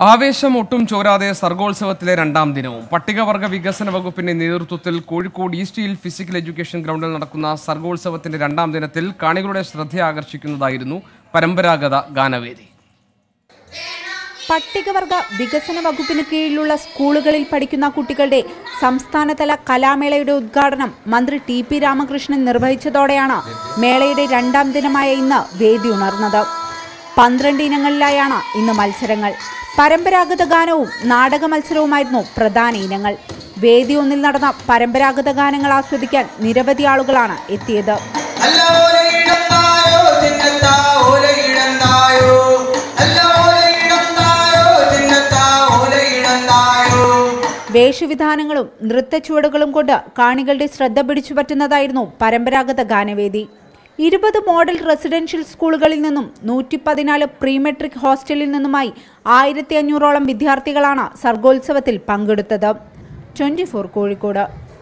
ആവേശം ഒട്ടും ചോരാതെ സർഗോത്സവത്തിലെ രണ്ടാം ദിനവും പട്ടികവർഗ വികസന വകുപ്പിന്റെ നേതൃത്വത്തിൽ Kozhikode East Hill physical education ഗ്രൗണ്ടിൽ നടക്കുന്ന സർഗോത്സവത്തിന്റെ രണ്ടാം ദിനത്തിൽ കാണികളുടെ ശ്രദ്ധ ആകർഷിക്കുന്നതായിരുന്നു പരമ്പരാഗത ഗാനവേദി പട്ടികവർഗ വികസന വകുപ്പിന് കീഴിലുള്ള സ്കൂളുകളിൽ പഠിക്കുന്ന കുട്ടികളുടെ സംസ്ഥാനതല കലാമേളയുടെ ഉദ്ഘാടനം മന്ത്രി ടി പി രാമകൃഷ്ണൻ നിർവഹിച്ചതോടെയാണ് മേളയുടെ രണ്ടാം ദിനമായ ഇന്ന് വേദി ഉണർന്നത് പന്ത്രണ്ട് ഇനങ്ങളിലായാണ് ഇന്ന് മത്സരങ്ങൾ പരമ്പരാഗത ഗാനവും നാടക മത്സരവുമായിരുന്നു പ്രധാന ഇനങ്ങൾ വേദി ഒന്നിൽ നടന്ന പരമ്പരാഗത ഗാനങ്ങൾ ആസ്വദിക്കാൻ നിരവധി ആളുകളാണ് എത്തിയത് അല്ല ഓലയിടന്തായോ ചിന്നത്താ ഓലയിടന്തായോ അല്ല ഓലയിടന്തായോ ചിന്നത്താ ഓലയിടന്തായോ വേഷവിധാനങ്ങളും നൃത്തച്ചുവടുകളും കൊണ്ട് കാണികളുടെ ശ്രദ്ധ പിടിച്ചുപറ്റുന്നതായിരുന്നു പരമ്പരാഗത ഗാനവേദി ഇരുപത് മോഡൽ റെസിഡൻഷ്യൽ സ്കൂളുകളിൽ നിന്നും നൂറ്റി പതിനാല് പ്രീമെട്രിക് ഹോസ്റ്റലിൽ നിന്നുമായി ആയിരത്തി അഞ്ഞൂറോളം വിദ്യാർത്ഥികളാണ് സർഗോത്സവത്തിൽ പങ്കെടുത്തത് ട്വന്റി ഫോർ കോഴിക്കോട്